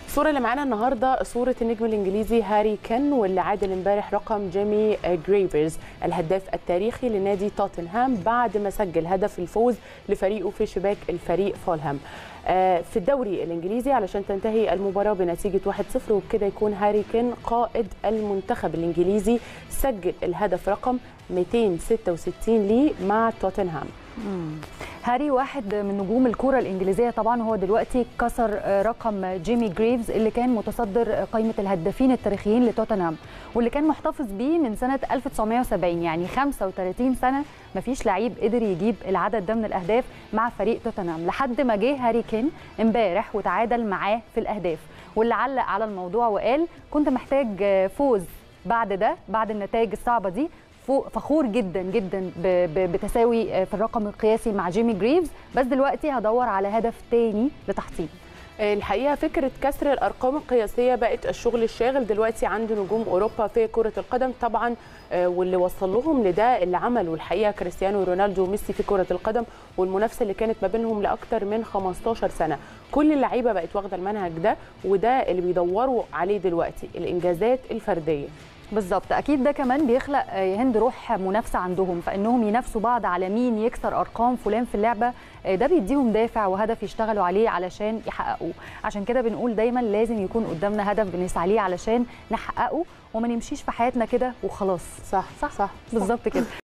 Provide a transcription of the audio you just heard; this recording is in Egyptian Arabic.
الصورة اللي معانا النهاردة صورة النجم الإنجليزي هاري كين واللي عادل امبارح رقم جيمي جريفرز الهداف التاريخي لنادي توتنهام بعد ما سجل هدف الفوز لفريقه في شباك الفريق فولهام في الدوري الإنجليزي علشان تنتهي المباراة بنتيجة 1-0 وبكده يكون هاري كين قائد المنتخب الإنجليزي سجل الهدف رقم 266 ليه مع توتنهام هاري واحد من نجوم الكرة الإنجليزية طبعا هو دلوقتي كسر رقم جيمي جريفز اللي كان متصدر قائمة الهدافين التاريخيين لتوتنهام واللي كان محتفظ بيه من سنة 1970 يعني 35 سنة مفيش لعيب قدر يجيب العدد ده من الأهداف مع فريق توتنهام لحد ما جه هاري كين امبارح وتعادل معاه في الأهداف واللي علق على الموضوع وقال كنت محتاج فوز بعد ده بعد النتائج الصعبة دي فخور جدا جدا بتساوي في الرقم القياسي مع جيمي جريفز بس دلوقتي هدور على هدف تاني لتحطيم الحقيقه فكره كسر الارقام القياسيه بقت الشغل الشاغل دلوقتي عند نجوم اوروبا في كره القدم طبعا واللي وصل لهم لده اللي عمله الحقيقه كريستيانو رونالدو وميسي في كره القدم والمنافسه اللي كانت ما بينهم لاكثر من 15 سنه كل اللعيبه بقت واخده المنهج ده وده اللي بيدوروا عليه دلوقتي الانجازات الفرديه بالظبط اكيد ده كمان بيخلق هند روح منافسه عندهم فانهم ينافسوا بعض على مين يكسر ارقام فلان في اللعبه ده بيديهم دافع وهدف يشتغلوا عليه علشان يحققوه عشان كده بنقول دايما لازم يكون قدامنا هدف بنسعى ليه علشان نحققه وما نمشيش في حياتنا كده وخلاص صح صح صح بالظبط كده